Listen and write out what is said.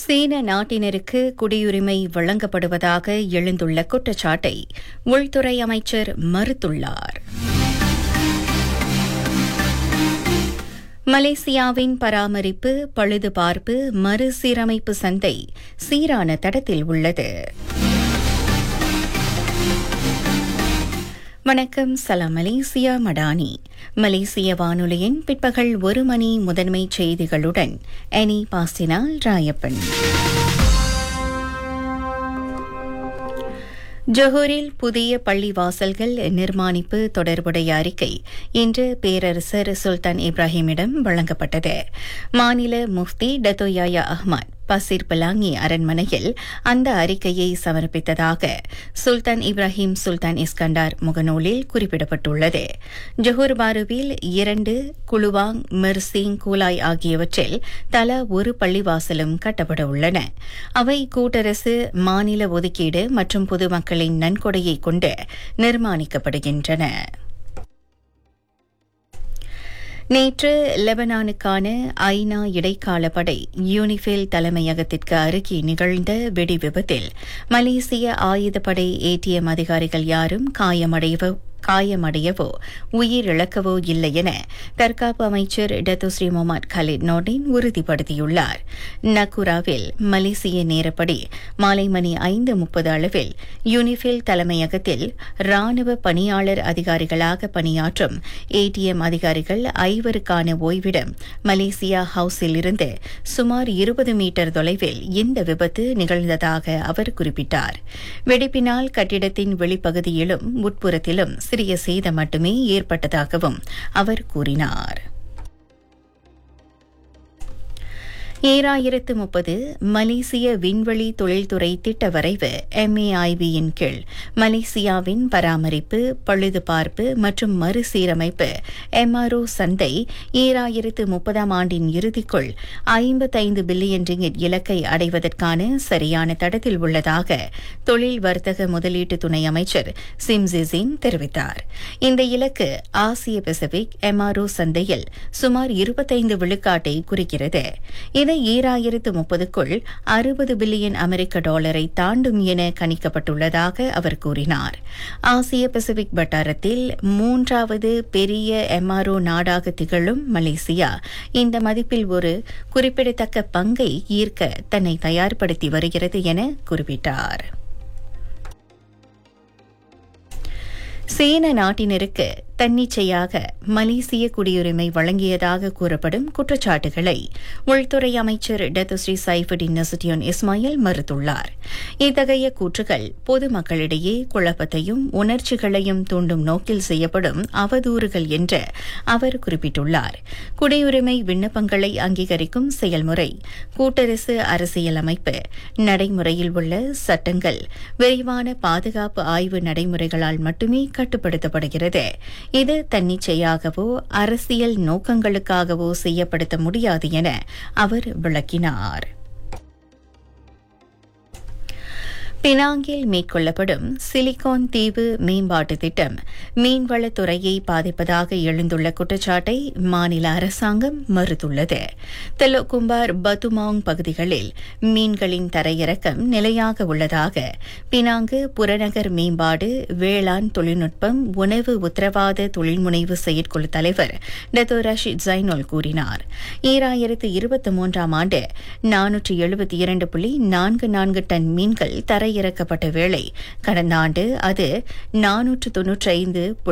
சீன நாட்டினருக்கு குடியுரிமை வழங்கப்படுவதாக எழுந்துள்ள குற்றச்சாட்டை உள்துறை அமைச்சர் மறுத்துள்ளார் மலேசியாவின் பராமரிப்பு பழுதுபார்ப்பு மறுசீரமைப்பு சந்தை சீரான தடத்தில் உள்ளது வணக்கம் சலாம் மலேசியா மடானி மலேசிய வானொலியின் பிற்பகல் ஒரு மணி முதன்மை செய்திகளுடன் எனி பாஸ்டினால் ராயப்பன் ஜொஹூரில் புதிய பள்ளிவாசல்கள் நிர்மாணிப்பு தொடர்புடைய அறிக்கை இன்று பேரரசர் சுல்தான் இப்ராஹிமிடம் வழங்கப்பட்டது மாநில முஃப்தி டத்தோயாயா அஹ்மத் பசிர் பலாங்கி அரண்மனையில் அந்த அறிக்கையை சமர்ப்பித்ததாக சுல்தான் இப்ராஹிம் சுல்தான் இஸ்கண்டார் முகநூலில் குறிப்பிடப்பட்டுள்ளது ஜொஹூர் பாருவில் இரண்டு குலுவாங் மிர்சிங் கூலாய் ஆகியவற்றில் தலா ஒரு பள்ளிவாசலும் கட்டப்பட உள்ளன அவை கூட்டரசு மாநில ஒதுக்கீடு மற்றும் பொதுமக்களின் நன்கொடையை கொண்டு நிர்மாணிக்கப்படுகின்றன நேற்று லெபனானுக்கான ஐநா இடைக்கால படை யூனிஃபில் தலைமையகத்திற்கு அருகே நிகழ்ந்த வெடி விபத்தில் மலேசிய ஆயுதப்படை ஏடிஎம் அதிகாரிகள் யாரும் காயமடைவ காயமடையவோ உயிரிழக்கவோ இல்லை என தற்காப்பு அமைச்சர் டத்துஸ்ரீ முகமது கலீத் நோர்டின் உறுதிப்படுத்தியுள்ளார் நக்குராவில் மலேசிய நேரப்படி மாலை மணி ஐந்து முப்பது அளவில் யூனிஃபில் தலைமையகத்தில் ராணுவ பணியாளர் அதிகாரிகளாக பணியாற்றும் ஏடிஎம் அதிகாரிகள் ஐவருக்கான ஓய்விடம் மலேசியா ஹவுஸில் இருந்து சுமார் இருபது மீட்டர் தொலைவில் இந்த விபத்து நிகழ்ந்ததாக அவர் குறிப்பிட்டார் வெடிப்பினால் கட்டிடத்தின் வெளிப்பகுதியிலும் உட்புறத்திலும் சிறிய சேதம் மட்டுமே ஏற்பட்டதாகவும் அவர் கூறினார் ஏழாயிரத்து முப்பது மலேசிய விண்வெளி தொழில்துறை திட்ட வரைவு எம்ஏஐபியின் கீழ் மலேசியாவின் பராமரிப்பு பழுதுபார்ப்பு மற்றும் மறுசீரமைப்பு எம்ஆர்ஓ சந்தை ஏழாயிரத்து முப்பதாம் ஆண்டின் இறுதிக்குள் ஐம்பத்தைந்து பில்லியன் ரிங்கிட் இலக்கை அடைவதற்கான சரியான தடத்தில் உள்ளதாக தொழில் வர்த்தக முதலீட்டு துணை அமைச்சர் சிம்ஜிசின் தெரிவித்தார் இந்த இலக்கு ஆசிய பசிபிக் எம்ஆர்ஓ சந்தையில் சுமார் இருபத்தைந்து விழுக்காட்டை குறிக்கிறது இதை ஈராயிரத்து முப்பதுக்குள் அறுபது பில்லியன் அமெரிக்க டாலரை தாண்டும் என கணிக்கப்பட்டுள்ளதாக அவர் கூறினார் ஆசிய பசிபிக் வட்டாரத்தில் மூன்றாவது பெரிய எம்ஆர்ஓ நாடாக திகழும் மலேசியா இந்த மதிப்பில் ஒரு குறிப்பிடத்தக்க பங்கை ஈர்க்க தன்னை தயார்படுத்தி வருகிறது என குறிப்பிட்டார் சீன நாட்டினருக்கு தன்னிச்சையாக மலேசிய குடியுரிமை வழங்கியதாக கூறப்படும் குற்றச்சாட்டுகளை உள்துறை அமைச்சர் டத்துஸ்ரீ சைஃபுடின் நசுட்டியோன் இஸ்மாயில் மறுத்துள்ளார் இத்தகைய கூற்றுகள் பொதுமக்களிடையே குழப்பத்தையும் உணர்ச்சிகளையும் தூண்டும் நோக்கில் செய்யப்படும் அவதூறுகள் என்று அவர் குறிப்பிட்டுள்ளார் குடியுரிமை விண்ணப்பங்களை அங்கீகரிக்கும் செயல்முறை கூட்டரசு அரசியலமைப்பு நடைமுறையில் உள்ள சட்டங்கள் விரிவான பாதுகாப்பு ஆய்வு நடைமுறைகளால் மட்டுமே கட்டுப்படுத்தப்படுகிறது இது தன்னிச்சையாகவோ அரசியல் நோக்கங்களுக்காகவோ செய்யப்படுத்த முடியாது என அவர் விளக்கினார் பினாங்கில் மேற்கொள்ளப்படும் சிலிகான் தீவு மேம்பாட்டு திட்டம் மீன்வளத்துறையை பாதிப்பதாக எழுந்துள்ள குற்றச்சாட்டை மாநில அரசாங்கம் மறுத்துள்ளது தெலோகும்பார் பத்துமாங் பகுதிகளில் மீன்களின் தரையிறக்கம் நிலையாக உள்ளதாக பினாங்கு புறநகர் மேம்பாடு வேளாண் தொழில்நுட்பம் உணவு உத்தரவாத தொழில்முனைவு செயற்குழு தலைவர் டத்தோ ரஷித் ஜைனோல் கூறினார் ஈராயிரத்து இருபத்தி மூன்றாம் ஆண்டு நானூற்று எழுபத்தி இரண்டு புள்ளி நான்கு நான்கு டன் மீன்கள் தரை இறக்கப்பட்ட வேளை கடந்த ஆண்டு அது நானூற்று தொன்னூற்றி ஐந்து